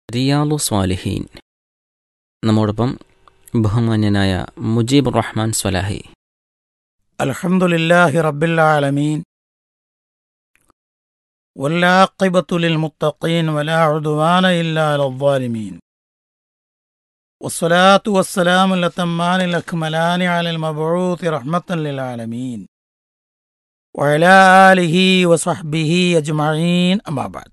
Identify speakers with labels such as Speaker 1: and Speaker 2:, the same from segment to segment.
Speaker 1: റിയാലു സ്വാലിഹീൻ നമ്മോടൊപ്പം ബഹുമാന്യനായ മുജീബ് റഹ്മാൻ സ്വലാഹി
Speaker 2: الحمد لله رب العالمين والعاقبة للمتقين ولا عدوان إلا على الظالمين والصلاة والسلام الأتمان الأكملان على المبعوث رحمة للعالمين وعلى آله وصحبه أجمعين أما بعد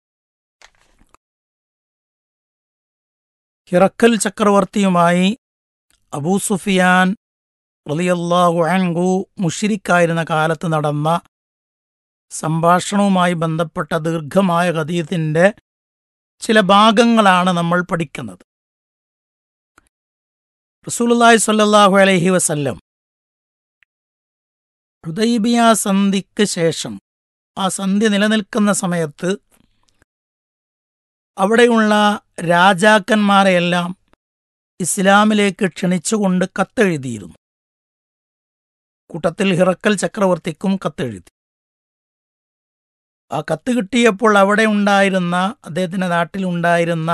Speaker 2: ഹിറക്കൽ ചക്രവർത്തിയുമായി അബൂ സുഫിയാൻ റളിയല്ലാഹു അൻഹു മുഷിരിക്കായിരുന്ന കാലത്ത് നടന്ന സംഭാഷണവുമായി ബന്ധപ്പെട്ട ദീർഘമായ ഹദീസിന്റെ ചില ഭാഗങ്ങളാണ് നമ്മൾ പഠിക്കുന്നത് റസൂലുള്ളാഹി സ്വല്ലല്ലാഹു അലൈഹി വസല്ലം ഹുദൈബിയ സന്ധിക്ക് ശേഷം ആ സന്ധി നിലനിൽക്കുന്ന സമയത്ത് അവിടെയുള്ള രാജാക്കന്മാരെയെല്ലാം ഇസ്ലാമിലേക്ക് ക്ഷണിച്ചുകൊണ്ട് കത്തെഴുതിയിരുന്നു കൂട്ടത്തിൽ ഹിറക്കൽ ചക്രവർത്തിക്കും കത്തെഴുതി ആ കത്ത് കിട്ടിയപ്പോൾ അവിടെ ഉണ്ടായിരുന്ന അദ്ദേഹത്തിന്റെ നാട്ടിലുണ്ടായിരുന്ന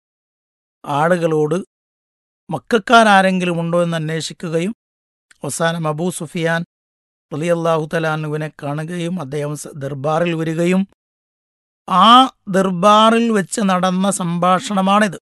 Speaker 2: ആളുകളോട് മക്കാരാരെങ്കിലും ഉണ്ടോ എന്ന് അന്വേഷിക്കുകയും അവസാനം അബൂ സുഫിയാൻ റലിയല്ലാഹു തലാനുവിനെ കാണുകയും അദ്ദേഹം സ- ദർബാറിൽ വരികയും ആ ദർബാറിൽ വെച്ച് നടന്ന സംഭാഷണമാണിത്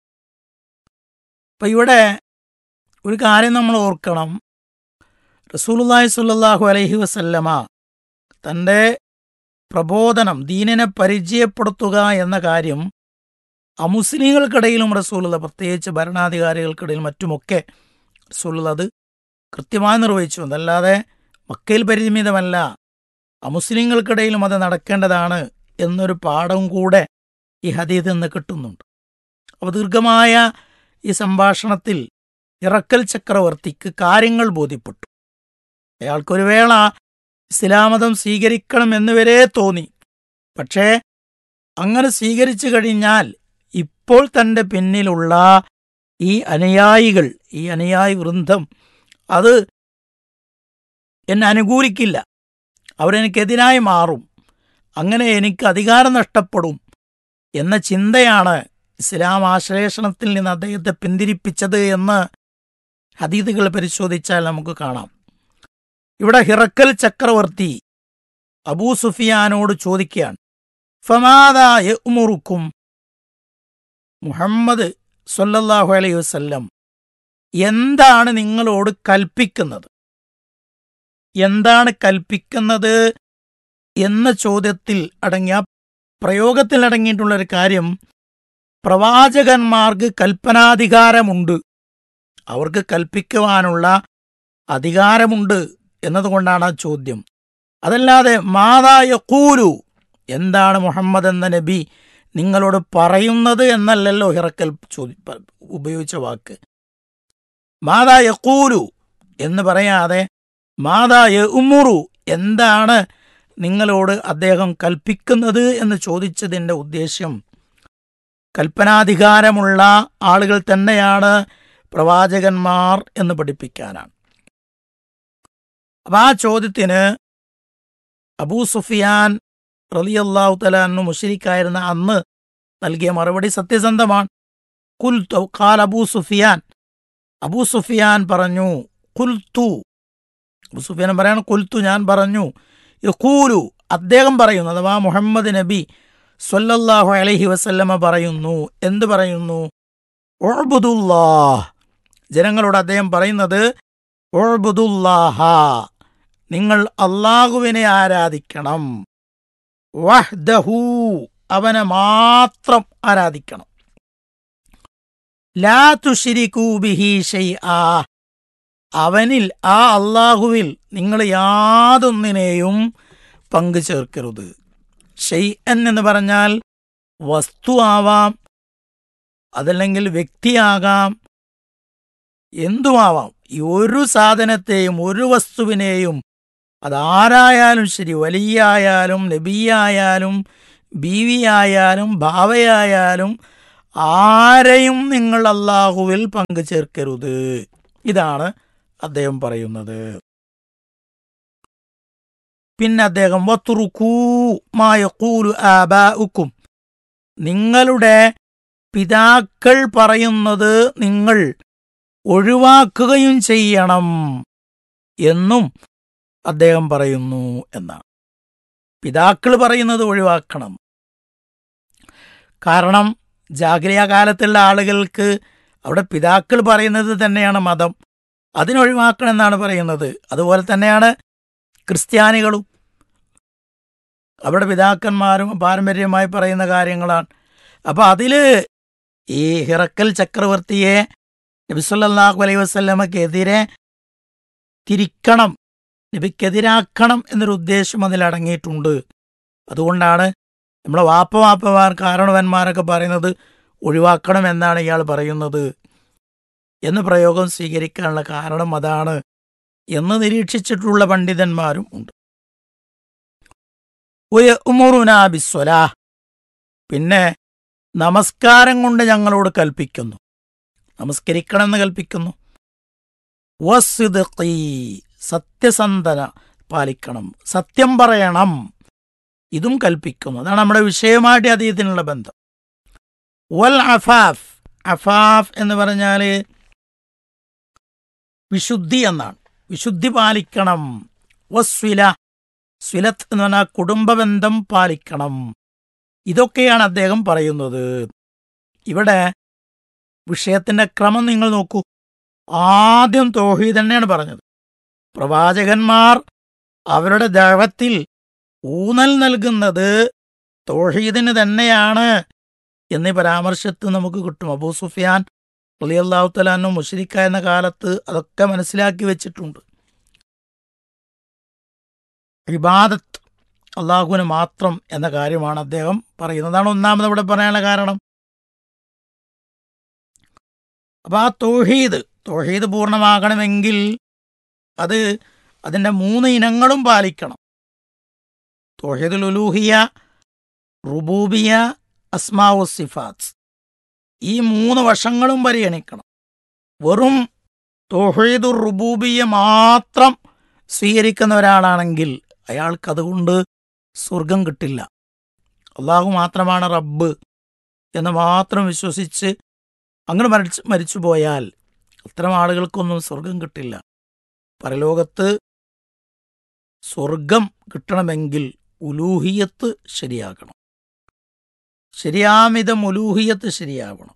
Speaker 2: അപ്പൊ ഇവിടെ ഒരു കാര്യം നമ്മൾ ഓർക്കണം റസൂലുള്ളാഹി സ്വല്ലല്ലാഹു അലൈഹി വസല്ലമ തൻ്റെ പ്രബോധനം ദീനിനെ പരിചയപ്പെടുത്തുക എന്ന കാര്യം അമുസ്ലിങ്ങൾക്കിടയിലും റസൂലുള്ള പ്രത്യേകിച്ച് ഭരണാധികാരികൾക്കിടയിൽ മറ്റുമൊക്കെ റസൂലുള്ള അത് കൃത്യമായി നിർവഹിച്ചു അതല്ലാതെ മക്കയിൽ പരിമിതമല്ല അമുസ്ലിങ്ങൾക്കിടയിലും അത് നടക്കേണ്ടതാണ് എന്നൊരു പാഠവും കൂടെ ഈ ഹദീദിൽ നിന്ന് കിട്ടുന്നുണ്ട് അപ്പോൾ ദീർഘമായ ഈ സംഭാഷണത്തിൽ ഇറക്കൽ ചക്രവർത്തിക്ക് കാര്യങ്ങൾ ബോധ്യപ്പെട്ടു അയാൾക്കൊരു വേള ഇസ്ലാമതം സ്വീകരിക്കണം എന്ന് വരെ തോന്നി പക്ഷേ അങ്ങനെ സ്വീകരിച്ചു കഴിഞ്ഞാൽ ഇപ്പോൾ തന്റെ പിന്നിലുള്ള ഈ അനുയായികൾ ഈ അനുയായി വൃന്ദം അത് എന്നെ അനുകൂലിക്കില്ല അവരെനിക്കെതിരായി മാറും അങ്ങനെ എനിക്ക് അധികാരം നഷ്ടപ്പെടും എന്ന ചിന്തയാണ് ഇസ്ലാം ആശ്ലേഷണത്തിൽ നിന്ന് അദ്ദേഹത്തെ പിന്തിരിപ്പിച്ചത് എന്ന് ഹദീദുകൾ പരിശോധിച്ചാൽ നമുക്ക് കാണാം ഇവിടെ ഹിറക്കൽ ചക്രവർത്തി അബൂ സുഫിയാനോട് ചോദിക്കുകയാണ് ഫമാദായ ഉമുറുക്കും മുഹമ്മദ് സൊല്ലല്ലാഹു അലൈഹി വസല്ലം എന്താണ് നിങ്ങളോട് കൽപ്പിക്കുന്നത് എന്താണ് കൽപ്പിക്കുന്നത് എന്ന ചോദ്യത്തിൽ അടങ്ങിയ പ്രയോഗത്തിൽ അടങ്ങിയിട്ടുള്ള ഒരു കാര്യം പ്രവാചകന്മാർക്ക് കൽപ്പനാധികാരമുണ്ട് അവർക്ക് കൽപ്പിക്കുവാനുള്ള അധികാരമുണ്ട് എന്നതുകൊണ്ടാണ് ആ ചോദ്യം അതല്ലാതെ മാതായ കൂലു എന്താണ് മുഹമ്മദ് എന്ന നബി നിങ്ങളോട് പറയുന്നത് എന്നല്ലല്ലോ ഹിറക്കൽ ചോദി പ- ഉപയോഗിച്ച വാക്ക് മാതായ കൂലു എന്ന് പറയാതെ മാതായ ഉമ്മുറു എന്താണ് നിങ്ങളോട് അദ്ദേഹം കൽപ്പിക്കുന്നത് എന്ന് ചോദിച്ചതിന്റെ ഉദ്ദേശ്യം കൽപ്പനാധികാരമുള്ള ആളുകൾ തന്നെയാണ് പ്രവാചകന്മാർ എന്ന് പഠിപ്പിക്കാനാണ് അപ്പൊ ആ ചോദ്യത്തിന് അബൂ സുഫിയാൻ റളിയല്ലാഹു തലാന്നു മുഷരിക്കായിരുന്ന അന്ന് നൽകിയ മറുപടി സത്യസന്ധമാണ് കുൽത്തു ഖാൽ അബൂ സുഫിയാൻ അബൂ സുഫിയാൻ പറഞ്ഞു കുൽത്തു അബൂ സുഫിയാൻ പറയാണ് കുൽത്തു ഞാൻ പറഞ്ഞു യഖൂലു അദ്ദേഹം പറയുന്നു അഥവാ മുഹമ്മദ് നബി സ്വല്ലല്ലാഹു അലൈഹി വസല്ലമ പറയുന്നു എന്ത് പറയുന്നു ഉഅ്ബുദുല്ലാഹ് ജനങ്ങളോട് അദ്ദേഹം പറയുന്നത് ഉഅ്ബുദുല്ലാഹ നിങ്ങൾ അള്ളാഹുവിനെ ആരാധിക്കണം വഹ്ദഹു അവനെ മാത്രം ആരാധിക്കണം ലാ തുഷിരിക്കൂ ബിഹി ഷൈആ അവനിൽ ആ അള്ളാഹുവിൽ നിങ്ങൾ യാതൊന്നിനെയും പങ്കു ചേർക്കരുത് ഷെയ്അൻ എന്ന് പറഞ്ഞാൽ വസ്തു ആവാം അതല്ലെങ്കിൽ വ്യക്തിയാകാം എന്തുമാവാം ഈ ഒരു സാധനത്തെയും ഒരു വസ്തുവിനെയും അതാരായാലും ശരി വലിയായാലും നബിയായാലും ബീവിയായാലും ഭാവയായാലും ആരെയും നിങ്ങൾ അള്ളാഹുവിൽ പങ്കു ചേർക്കരുത് ഇതാണ് അദ്ദേഹം പറയുന്നത് പിന്നെ അദ്ദേഹം വത്തുറുക്കൂ മായക്കൂലു ആബാഉക്കും നിങ്ങളുടെ പിതാക്കൾ പറയുന്നത് നിങ്ങൾ ഒഴിവാക്കുകയും ചെയ്യണം എന്നും അദ്ദേഹം പറയുന്നു എന്നാണ് പിതാക്കൾ പറയുന്നത് ഒഴിവാക്കണം കാരണം ജാഗ്രത കാലത്തുള്ള ആളുകൾക്ക് അവിടെ പിതാക്കൾ പറയുന്നത് തന്നെയാണ് മതം അതിനൊഴിവാക്കണം എന്നാണ് പറയുന്നത് അതുപോലെ തന്നെയാണ് ക്രിസ്ത്യാനികളും അവിടെ പിതാക്കന്മാരും പാരമ്പര്യമായി പറയുന്ന കാര്യങ്ങളാണ് അപ്പൊ അതില് ഈ ഹിറക്കൽ ചക്രവർത്തിയെ നബിസ്വല്ലാഹു അലൈഹി വസ്ല്ലമക്കെതിരെ തിരിക്കണം നബിക്കെതിരാക്കണം എന്നൊരു ഉദ്ദേശം അതിൽ അടങ്ങിയിട്ടുണ്ട് അതുകൊണ്ടാണ് നമ്മളെ വാപ്പ വാപ്പമാർ കാരണവന്മാരൊക്കെ പറയുന്നത് ഒഴിവാക്കണം എന്നാണ് ഇയാൾ പറയുന്നത് എന്ന് പ്രയോഗം സ്വീകരിക്കാനുള്ള കാരണം അതാണ് എന്ന് നിരീക്ഷിച്ചിട്ടുള്ള പണ്ഡിതന്മാരും ഉണ്ട് ഉമുറുനാബിസ്വലാ പിന്നെ നമസ്കാരം കൊണ്ട് ഞങ്ങളോട് കൽപ്പിക്കുന്നു നമസ്കരിക്കണമെന്ന് കൽപ്പിക്കുന്നു വസ്തുതീ സത്യസന്ധന പാലിക്കണം സത്യം പറയണം ഇതും കൽപ്പിക്കുന്നു അതാണ് നമ്മുടെ വിഷയമായിട്ട് അദ്ദേഹത്തിനുള്ള ബന്ധം വൽ അഫാഫ് അഫാഫ് എന്ന് പറഞ്ഞാൽ വിശുദ്ധി എന്നാണ് വിശുദ്ധി പാലിക്കണം വസ്വില സ്വിലത്ത് എന്ന് പറഞ്ഞാൽ കുടുംബബന്ധം പാലിക്കണം ഇതൊക്കെയാണ് അദ്ദേഹം പറയുന്നത് ഇവിടെ വിഷയത്തിന്റെ ക്രമം നിങ്ങൾ നോക്കൂ ആദ്യം തോഹീദ് തന്നെയാണ് പറഞ്ഞത് പ്രവാചകന്മാർ അവരുടെ ദൈവത്തിൽ ഊന്നൽ നൽകുന്നത് തോഹീദിന് തന്നെയാണ് എന്നീ പരാമർശത്ത് നമുക്ക് കിട്ടും അബൂ സുഫിയാൻ അലി അള്ളാഹു തലാനു മുഷരിക്ക എന്ന കാലത്ത് അതൊക്കെ മനസ്സിലാക്കി വെച്ചിട്ടുണ്ട് ഇബാദത്ത് അള്ളാഹുവിന് മാത്രം എന്ന കാര്യമാണ് അദ്ദേഹം പറയുന്നതാണ് ഒന്നാമത് ഇവിടെ പറയാനുള്ള കാരണം അപ്പൊ ആ തോഹീദ് തോഹീദ് പൂർണ്ണമാകണമെങ്കിൽ അത് അതിൻ്റെ മൂന്ന് ഇനങ്ങളും പാലിക്കണം തോഹീദുൽ ഉലൂഹിയ റുബൂബിയ അസ്മാവു സിഫാത്ത് ഈ മൂന്ന് വശങ്ങളും പരിഗണിക്കണം വെറും തോഹീദുർ റുബൂബിയ മാത്രം സ്വീകരിക്കുന്ന ഒരാളാണെങ്കിൽ അയാൾക്ക് അതുകൊണ്ട് സ്വർഗം കിട്ടില്ല അള്ളാഹു മാത്രമാണ് റബ്ബ് എന്ന് മാത്രം വിശ്വസിച്ച് അങ്ങനെ മരിച്ചു മരിച്ചു പോയാൽ അത്തരം ആളുകൾക്കൊന്നും സ്വർഗം കിട്ടില്ല പരലോകത്ത് സ്വർഗം കിട്ടണമെങ്കിൽ ഉലൂഹിയത്ത് ശരിയാകണം ശരിയാമിതം ഉലൂഹിയത്ത് ശരിയാവണം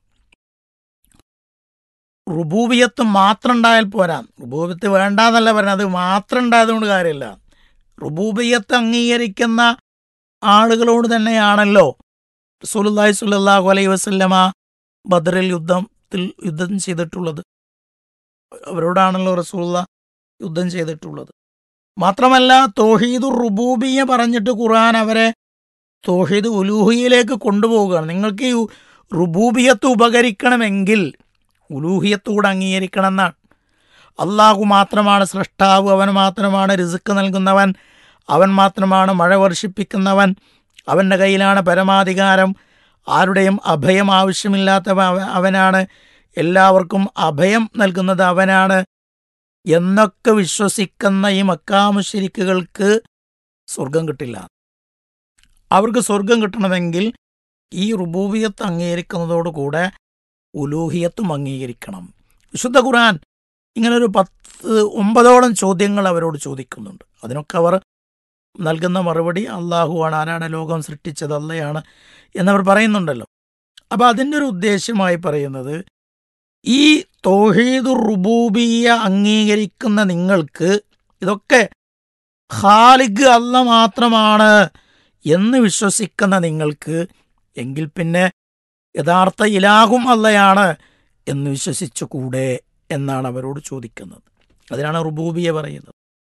Speaker 2: റുബൂബിയത്ത് മാത്രം ഉണ്ടായാൽ പോരാ റുബൂബിയത്ത് വേണ്ടാന്നല്ല പറഞ്ഞത് അത് മാത്രം ഉണ്ടായതുകൊണ്ട് കാര്യമില്ല റുബൂബിയത്ത് അംഗീകരിക്കുന്ന ആളുകളോട് തന്നെയാണല്ലോ റസൂലുള്ളാഹി സ്വല്ലല്ലാഹു അലൈഹി വസല്ലമ ബദറിൽ യുദ്ധത്തിൽ യുദ്ധം ചെയ്തിട്ടുള്ളത് അവരോടാണല്ലോ റസൂള്ള യുദ്ധം ചെയ്തിട്ടുള്ളത് മാത്രമല്ല തോഹീദ് റുബൂബിയെ പറഞ്ഞിട്ട് ഖുർആൻ അവരെ തോഹീദ് ഉലൂഹിയിലേക്ക് കൊണ്ടുപോവുകയാണ് നിങ്ങൾക്ക് ഈ റുബൂബിയത്ത് ഉപകരിക്കണമെങ്കിൽ ഉലൂഹിയത്ത് കൂടെ അംഗീകരിക്കണം എന്നാണ് അള്ളാഹു മാത്രമാണ് സൃഷ്ടാവ് അവൻ മാത്രമാണ് റിസുക്ക് നൽകുന്നവൻ അവൻ മാത്രമാണ് മഴ വർഷിപ്പിക്കുന്നവൻ അവൻ്റെ കയ്യിലാണ് പരമാധികാരം ആരുടെയും അഭയം ആവശ്യമില്ലാത്തവ അവ- അവനാണ് എല്ലാവർക്കും അഭയം നൽകുന്നത് അവനാണ് എന്നൊക്കെ വിശ്വസിക്കുന്ന ഈ മക്കാമുശരിക്കുകൾക്ക് സ്വർഗം കിട്ടില്ല അവർക്ക് സ്വർഗം കിട്ടണമെങ്കിൽ ഈ റുബൂബിയത്ത് അംഗീകരിക്കുന്നതോടുകൂടെ ഉലൂഹിയത്തും അംഗീകരിക്കണം വിശുദ്ധ ഖുർആൻ ഇങ്ങനൊരു പത്ത് ഒമ്പതോളം ചോദ്യങ്ങൾ അവരോട് ചോദിക്കുന്നുണ്ട് അതിനൊക്കെ അവർ നൽകുന്ന മറുപടി അള്ളാഹുവാണ് ആരാണ് ലോകം സൃഷ്ടിച്ചത് അല്ലയാണ് എന്നവർ പറയുന്നുണ്ടല്ലോ അപ്പൊ അതിൻ്റെ ഒരു ഉദ്ദേശ്യമായി പറയുന്നത് ഈ തോഹീദ് റുബൂബിയ അംഗീകരിക്കുന്ന നിങ്ങൾക്ക് ഇതൊക്കെ ഖാലിഗ് അല്ല മാത്രമാണ് എന്ന് വിശ്വസിക്കുന്ന നിങ്ങൾക്ക് എങ്കിൽ പിന്നെ യഥാർത്ഥ ഇലാഹും അല്ലയാണ് എന്ന് വിശ്വസിച്ചുകൂടെ എന്നാണ് അവരോട് ചോദിക്കുന്നത് അതിനാണ് റുബൂബിയ പറയുന്നത്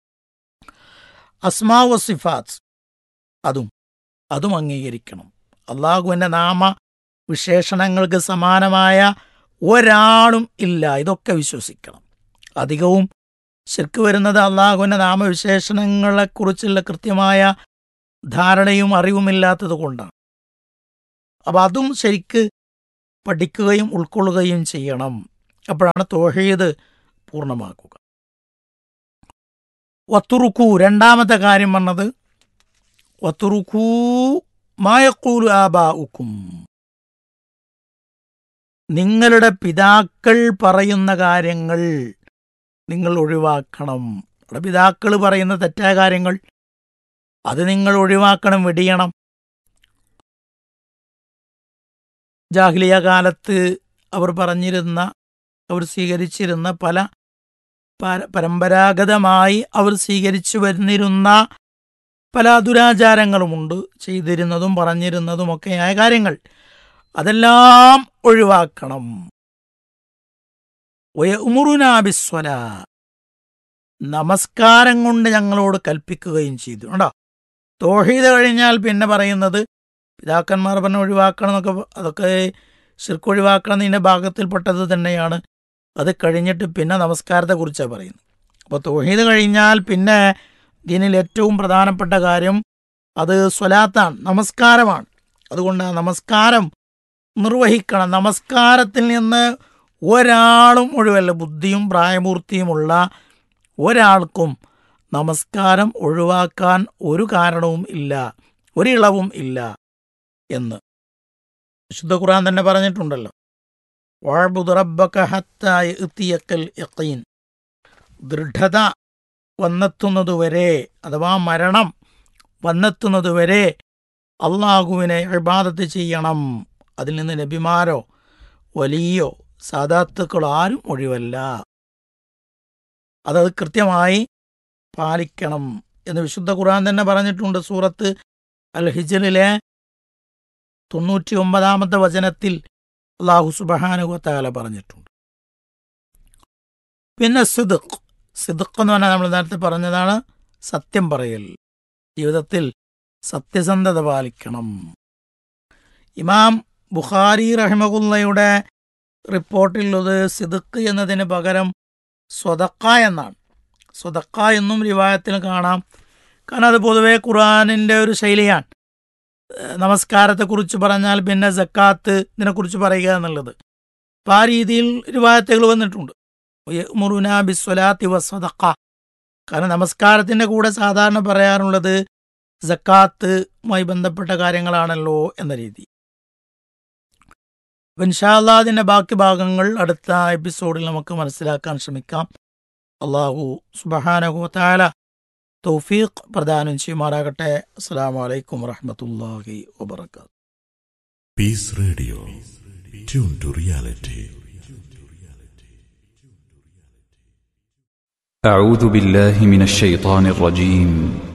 Speaker 2: അസ്മാ വസിഫാത്ത് അതും അതും അംഗീകരിക്കണം അള്ളാഹുവിൻ്റെ നാമ വിശേഷണങ്ങൾക്ക് സമാനമായ ഒരാളും ഇല്ല ഇതൊക്കെ വിശ്വസിക്കണം അധികവും ശരിക്ക് വരുന്നത് അള്ളാഹുവിൻ്റെ നാമവിശേഷണങ്ങളെക്കുറിച്ചുള്ള കൃത്യമായ ധാരണയും അറിവുമില്ലാത്തത് കൊണ്ടാണ് അപ്പം അതും ശരിക്ക് പഠിക്കുകയും ഉൾക്കൊള്ളുകയും ചെയ്യണം അപ്പോഴാണ് തോഹീദ് പൂർണ്ണമാക്കുക വത്തുറുക്കൂ രണ്ടാമത്തെ കാര്യം പറഞ്ഞത് വത്തുറുക്കൂ മായക്കൂലു ആബാ ഉക്കും നിങ്ങളുടെ പിതാക്കൾ പറയുന്ന കാര്യങ്ങൾ നിങ്ങൾ ഒഴിവാക്കണം അവിടെ പിതാക്കൾ പറയുന്ന തെറ്റായ കാര്യങ്ങൾ അത് നിങ്ങൾ ഒഴിവാക്കണം വെടിയണം ജാഹ്ലിയ കാലത്ത് അവർ പറഞ്ഞിരുന്ന അവർ സ്വീകരിച്ചിരുന്ന പല പര- പരമ്പരാഗതമായി അവർ സ്വീകരിച്ചു വരുന്നിരുന്ന പല ദുരാചാരങ്ങളുമുണ്ട് ചെയ്തിരുന്നതും പറഞ്ഞിരുന്നതുമൊക്കെയായ കാര്യങ്ങൾ അതെല്ലാം ഒഴിവാക്കണം ഉമുറുനാബിസ്വല നമസ്കാരം കൊണ്ട് ഞങ്ങളോട് കൽപ്പിക്കുകയും ചെയ്തു ഉണ്ടോ തോഹീദ് കഴിഞ്ഞാൽ പിന്നെ പറയുന്നത് പിതാക്കന്മാർ പറഞ്ഞ ഒഴിവാക്കണം എന്നൊക്കെ പ- അതൊക്കെ ശിർക്ക് ഒഴിവാക്കണം എന്നതിൻ്റെ ഭാഗത്തിൽപ്പെട്ടത് തന്നെയാണ് അത് കഴിഞ്ഞിട്ട് പിന്നെ നമസ്കാരത്തെക്കുറിച്ചാണ് പറയുന്നത് അപ്പോൾ തോഹീദ് കഴിഞ്ഞാൽ പിന്നെ ദീനിൽ ഏറ്റവും പ്രധാനപ്പെട്ട കാര്യം അത് സ്വലാത്താണ് നമസ്കാരമാണ് അതുകൊണ്ട് ആ നമസ്കാരം നിർവഹിക്കണം നമസ്കാരത്തിൽ നിന്ന് ഒരാളും ഒഴിവല്ല ബുദ്ധിയും പ്രായപൂർത്തിയുമുള്ള ഒരാൾക്കും നമസ്കാരം ഒഴിവാക്കാൻ ഒരു കാരണവും ഇല്ല ഒരിളവും ഇല്ല എന്ന് വിശുദ്ധ ഖുർആൻ തന്നെ പറഞ്ഞിട്ടുണ്ടല്ലോ വാഴ്ബുദ് റബ്ബക ഹത്താ യഅ്തിയക്കൽ യഖീൻ ദൃഢത വന്നെത്തുന്നതുവരെ അഥവാ മരണം വന്നെത്തുന്നതുവരെ അള്ളാഹുവിനെ ഇബാദത്ത് ചെയ്യണം അതിൽ നിന്ന് നബിമാരോ വലിയോ സാദാത്തുക്കളോ ആരും ഒഴിവല്ല അതത് കൃത്യമായി പാലിക്കണം എന്ന് വിശുദ്ധ ഖുർആൻ തന്നെ പറഞ്ഞിട്ടുണ്ട് സൂറത്ത് അൽ ഹിജറിലെ തൊണ്ണൂറ്റി ഒമ്പതാമത്തെ വചനത്തിൽ അള്ളാഹു സുബഹാനുവത്താല പറഞ്ഞിട്ടുണ്ട് പിന്നെ സിദുഖ് സിദുഖ് എന്ന് പറഞ്ഞാൽ നമ്മൾ നേരത്തെ പറഞ്ഞതാണ് സത്യം പറയൽ ജീവിതത്തിൽ സത്യസന്ധത പാലിക്കണം ഇമാം ബുഖാരി റഹിമകുല്ലയുടെ റിപ്പോർട്ടിലുള്ളത് സിദുക്ക് എന്നതിന് പകരം സ്വതക്ക എന്നാണ് സ്വതക്ക എന്നും റിവായത്തിൽ കാണാം കാരണം അത് പൊതുവെ ഖുർആാനിൻ്റെ ഒരു ശൈലിയാണ് ഏഹ് നമസ്കാരത്തെക്കുറിച്ച് പറഞ്ഞാൽ പിന്നെ ജക്കാത്ത് ഇതിനെക്കുറിച്ച് പറയുക എന്നുള്ളത് അപ്പം ആ രീതിയിൽ റിവായത്തുകൾ വന്നിട്ടുണ്ട് മുറുന ബിസ്വലാത്തി വസ്വതക്ക കാരണം നമസ്കാരത്തിൻ്റെ കൂടെ സാധാരണ പറയാറുള്ളത് ജക്കാത്തുമായി ബന്ധപ്പെട്ട കാര്യങ്ങളാണല്ലോ എന്ന രീതി അപ്പം ഇൻഷാല്ലാ അതിൻ്റെ ബാക്കി ഭാഗങ്ങൾ അടുത്ത എപ്പിസോഡിൽ നമുക്ക് മനസ്സിലാക്കാൻ ശ്രമിക്കാം അള്ളാഹു സുബഹാനഹു താല തൗഫീഖ് പ്രദാനം ചെയ്യുമാറാകട്ടെ അസ്സാം വലൈക്കും വറഹമത്തല്ലാഹി വബർക്കാത്തു
Speaker 3: Peace Radio. Tune to reality.
Speaker 4: أعوذ بالله من الشيطان الرجيم